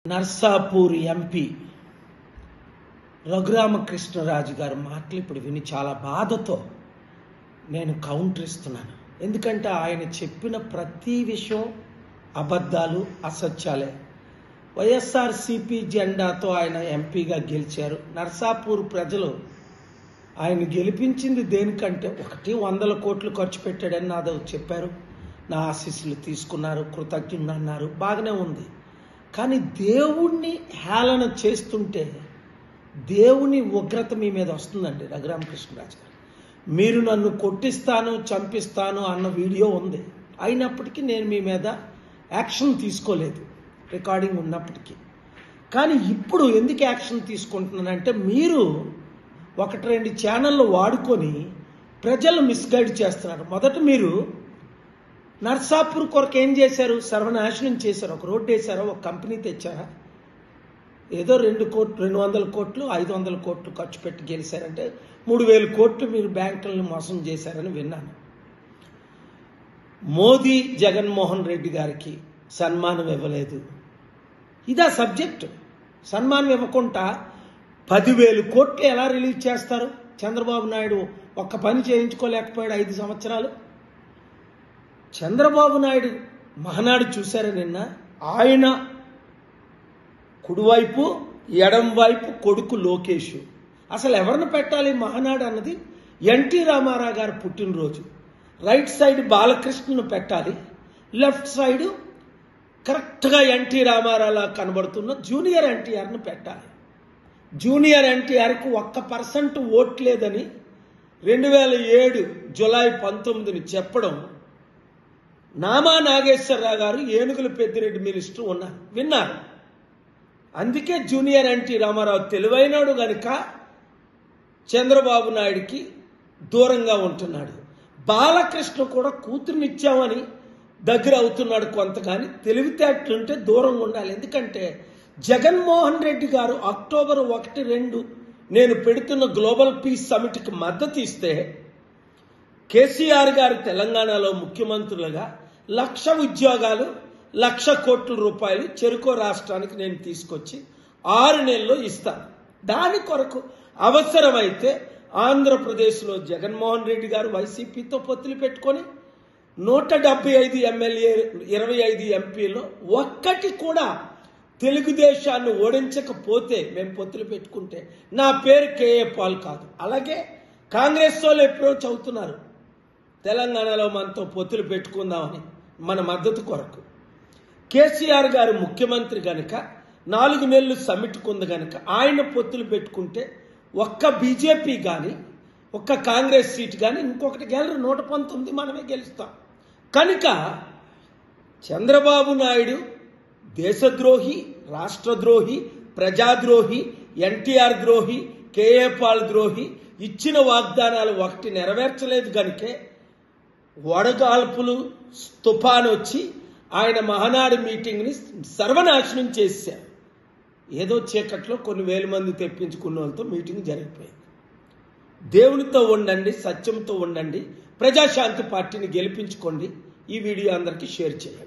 Narsapur MP Raghuramakrishnaraju గారి మాటలు ఇప్పుడు విని చాలా బాధతో నేను కౌంటర్ ఇస్తున్నాను ఎందుకంటే ఆయన చెప్పిన ప్రతి విషయం అబద్ధాలు అసత్యాలే వైఎస్ఆర్సిపి జెండాతో ఆయన ఎంపీగా గెలిచారు నర్సాపూర్ ప్రజలు ఆయన గెలిపించింది దేనికంటే ఒకటి వందల కోట్లు ఖర్చు పెట్టాడని నాదో చెప్పారు నా ఆశీస్సులు తీసుకున్నారు కృతజ్ఞుడు అన్నారు బాగానే ఉంది కానీ దేవుణ్ణి హేళన చేస్తుంటే దేవుని ఉగ్రత మీ మీద వస్తుందండి రఘురామకృష్ణరాజు గారు మీరు నన్ను కొట్టిస్తాను చంపిస్తాను అన్న వీడియో ఉంది అయినప్పటికీ నేను మీ మీద యాక్షన్ తీసుకోలేదు రికార్డింగ్ ఉన్నప్పటికీ కానీ ఇప్పుడు ఎందుకు యాక్షన్ తీసుకుంటున్నానంటే మీరు ఒకటి రెండు ఛానళ్ళు వాడుకొని ప్రజలు మిస్గైడ్ చేస్తున్నారు మొదట మీరు నర్సాపూర్ కొరకు ఏం చేశారు సర్వనాశనం చేశారు ఒక రోడ్డు వేశారా ఒక కంపెనీ తెచ్చారా ఏదో రెండు కోట్లు రెండు వందల కోట్లు ఐదు వందల కోట్లు ఖర్చు పెట్టి గెలిచారంటే మూడు వేల కోట్లు మీరు బ్యాంకులను మోసం చేశారని విన్నాను మోదీ జగన్మోహన్ రెడ్డి గారికి సన్మానం ఇవ్వలేదు ఇదా సబ్జెక్ట్ సన్మానం ఇవ్వకుండా పదివేలు కోట్లు ఎలా రిలీజ్ చేస్తారు చంద్రబాబు నాయుడు ఒక్క పని చేయించుకోలేకపోయాడు ఐదు సంవత్సరాలు చంద్రబాబు నాయుడు మహనాడు చూశారా నిన్న ఆయన కుడివైపు ఎడం వైపు కొడుకు లోకేష్ అసలు ఎవరిని పెట్టాలి మహానాడు అన్నది ఎన్టీ రామారావు గారు పుట్టినరోజు రైట్ సైడ్ బాలకృష్ణను పెట్టాలి లెఫ్ట్ సైడ్ కరెక్ట్గా ఎన్టీ రామారావులా కనబడుతున్న జూనియర్ ఎన్టీఆర్ను పెట్టాలి జూనియర్ ఎన్టీఆర్కు ఒక్క పర్సెంట్ ఓట్లేదని రెండు వేల ఏడు జులై పంతొమ్మిదిని చెప్పడం నామా నాగేశ్వరరావు గారు ఏనుగుల పెద్దిరెడ్డి మినిస్టర్ ఉన్నారు విన్నారు అందుకే జూనియర్ ఎన్టీ రామారావు తెలివైనడు గనుక చంద్రబాబు నాయుడికి దూరంగా ఉంటున్నాడు బాలకృష్ణ కూడా కూతురునిచ్చామని దగ్గర అవుతున్నాడు కొంత కానీ తెలివితేటలుంటే దూరంగా ఉండాలి ఎందుకంటే జగన్మోహన్ రెడ్డి గారు అక్టోబర్ ఒకటి రెండు నేను పెడుతున్న గ్లోబల్ పీస్ సమిట్కి మద్దతు ఇస్తే కేసీఆర్ గారు తెలంగాణలో ముఖ్యమంత్రులుగా లక్ష ఉద్యోగాలు లక్ష కోట్ల రూపాయలు చెరుకో రాష్ట్రానికి నేను తీసుకొచ్చి ఆరు నెలల్లో ఇస్తాను దాని కొరకు అవసరమైతే ఆంధ్రప్రదేశ్లో జగన్మోహన్ రెడ్డి గారు వైసీపీతో పొత్తులు పెట్టుకొని నూట డెబ్బై ఐదు ఎమ్మెల్యే ఇరవై ఐదు ఎంపీలో ఒక్కటి కూడా తెలుగుదేశాన్ని ఓడించకపోతే మేము పొత్తులు పెట్టుకుంటే నా పేరు కేఏ పాల్ కాదు అలాగే కాంగ్రెస్ వాళ్ళు ఎప్పుడో చదువుతున్నారు తెలంగాణలో మనతో పొత్తులు పెట్టుకుందామని మన మద్దతు కొరకు కేసీఆర్ గారు ముఖ్యమంత్రి గనక నాలుగు నెలలు సమిట్కుంది గనక ఆయన పొత్తులు పెట్టుకుంటే ఒక్క బీజేపీ కానీ ఒక్క కాంగ్రెస్ సీట్ కానీ ఇంకొకటి గెలరు నూట పంతొమ్మిది మనమే గెలుస్తాం కనుక చంద్రబాబు నాయుడు దేశద్రోహి రాష్ట్రద్రోహి ప్రజాద్రోహి ఎన్టీఆర్ ద్రోహి కేఏ పాల్ ద్రోహి ఇచ్చిన వాగ్దానాలు ఒకటి నెరవేర్చలేదు కనుకే వడగాల్పులు తుఫాన్ వచ్చి ఆయన మహానాడు మీటింగ్ని సర్వనాశనం చేశారు ఏదో చీకట్లో కొన్ని వేల మంది తెప్పించుకున్న వాళ్ళతో మీటింగ్ జరిగిపోయింది దేవునితో ఉండండి సత్యంతో ఉండండి ప్రజాశాంతి పార్టీని గెలిపించుకోండి ఈ వీడియో అందరికీ షేర్ చేయండి